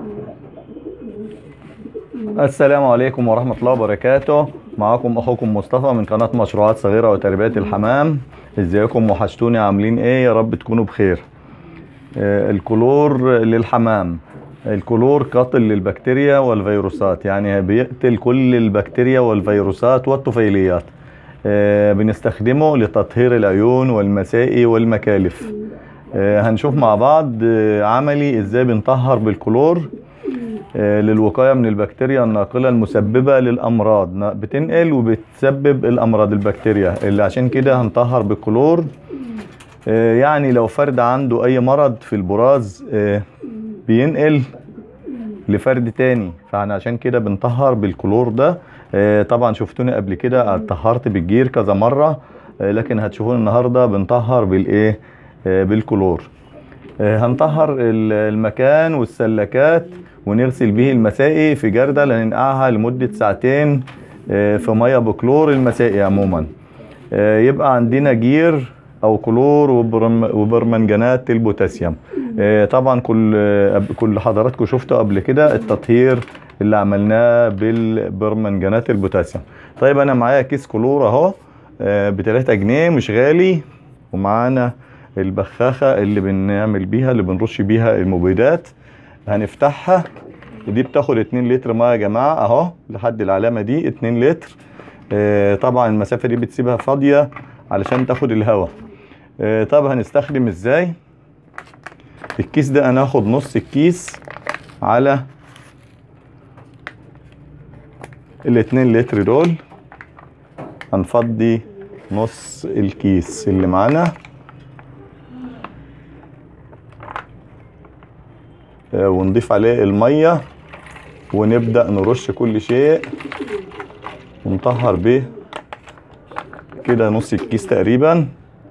السلام عليكم ورحمة الله وبركاته معاكم أخوكم مصطفى من قناة مشروعات صغيرة وتربية الحمام ازيكم وحشتوني عاملين ايه يا رب تكونوا بخير آه، الكلور للحمام الكلور قاتل للبكتيريا والفيروسات يعني بيقتل كل البكتيريا والفيروسات والطفيليات آه، بنستخدمه لتطهير العيون والمسائي والمكالف آه، هنشوف مع بعض آه، عملي ازاي بنطهر بالكلور آه، للوقاية من البكتيريا الناقلة المسببة للأمراض نا- بتنقل وبتسبب الأمراض البكتيريا اللي عشان كده هنطهر بالكلور آه، يعني لو فرد عنده أي مرض في البراز آه، بينقل لفرد تاني فاحنا عشان كده بنطهر بالكلور ده آه، طبعا شفتوني قبل كده طهرت بالجير كذا مرة آه، لكن هتشوفوني النهاردة بنطهر بالايه آه، بالكلور آه، هنطهر ال- المكان والسلكات ونغسل به المسائي في جردل هننقعها لمدة ساعتين آه، في مية بكلور المسائي عموما آه، يبقى عندنا جير او كلور وبرم وبرمنجانات البوتاسيوم آه، طبعا كل آه، قبل- كل حضراتكم شفتوا قبل كده التطهير اللي عملناه بالبرمنجانات البوتاسيوم طيب انا معايا كيس كلور اهو ب 3 جنيه مش غالي ومعانا البخاخة اللي بنعمل بيها اللي بنرش بيها المبيدات هنفتحها ودي بتاخد 2 لتر ميه يا جماعة اهو لحد العلامة دي 2 لتر آه، طبعا المسافة دي بتسيبها فاضية علشان تاخد الهواء آه، طب هنستخدم ازاي الكيس ده انا هاخد نص الكيس على الاتنين لتر دول هنفضي نص الكيس اللي معانا آه، ونضيف عليه المية ونبدأ نرش كل شيء ونطهر به كده نص الكيس تقريبا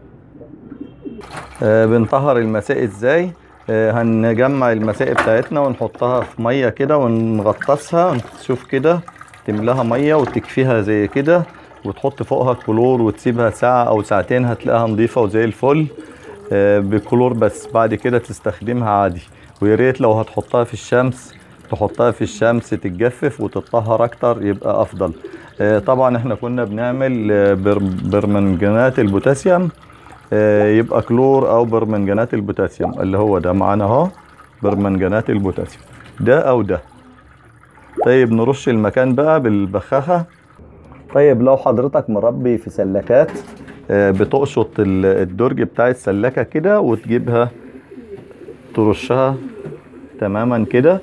آه، بنطهر المسائل ازاي آه، هنجمع المسائل بتاعتنا ونحطها في ميه كده ونغطسها نشوف كده تملاها ميه وتكفيها زي كده وتحط فوقها كلور وتسيبها ساعة أو ساعتين هتلاقيها نظيفة وزي الفل آه، بكلور بس بعد كده تستخدمها عادي ويا ريت لو هتحطها في الشمس تحطها في الشمس تتجفف وتتطهر أكتر يبقى أفضل آه، طبعا احنا كنا بنعمل آه، بر- برمنجانات البوتاسيوم آه، يبقى كلور او برمنجانات البوتاسيوم اللي هو ده معانا اهو برمنجانات البوتاسيوم ده او ده طيب نرش المكان بقى بالبخاخة طيب لو حضرتك مربي في سلكات آه، بتقشط ال- الدرج بتاع السلكة كده وتجيبها ترشها تماما كده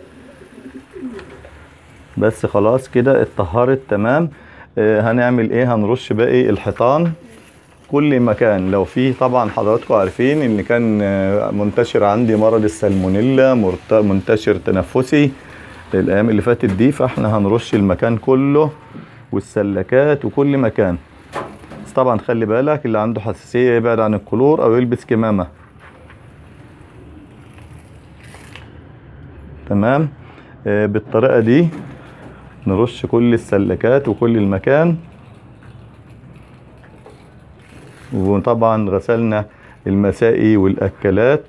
بس خلاص كده اتطهرت تمام آه، هنعمل ايه هنرش باقي الحيطان كل مكان لو في طبعا حضراتكم عارفين ان كان آه، منتشر عندي مرض السالمونيلا مرت- منتشر تنفسي الايام اللي فاتت دي فاحنا هنرش المكان كله والسلكات وكل مكان بس طبعا خلي بالك اللي عنده حساسية يبعد عن الكلور او يلبس كمامة تمام آه، بالطريقة دي نرش كل السلكات وكل المكان وطبعا غسلنا المسائي والاكلات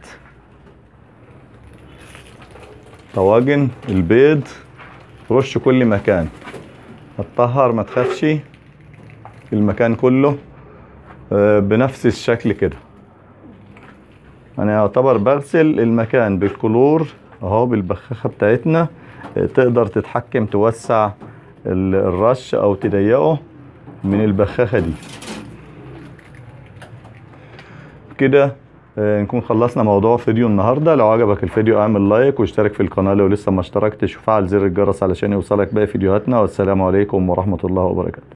طواجن البيض رش كل مكان اتطهر ما تخافش المكان كله آه، بنفس الشكل كده انا يعتبر بغسل المكان بالكلور اهو بالبخاخة بتاعتنا آه، تقدر تتحكم توسع ال- الرش او تضيقه من البخاخة دي كده آه، نكون خلصنا موضوع فيديو النهارده لو عجبك الفيديو اعمل لايك واشترك في القناه لو لسه ما اشتركتش وفعل زر الجرس علشان يوصلك باقي فيديوهاتنا والسلام عليكم ورحمه الله وبركاته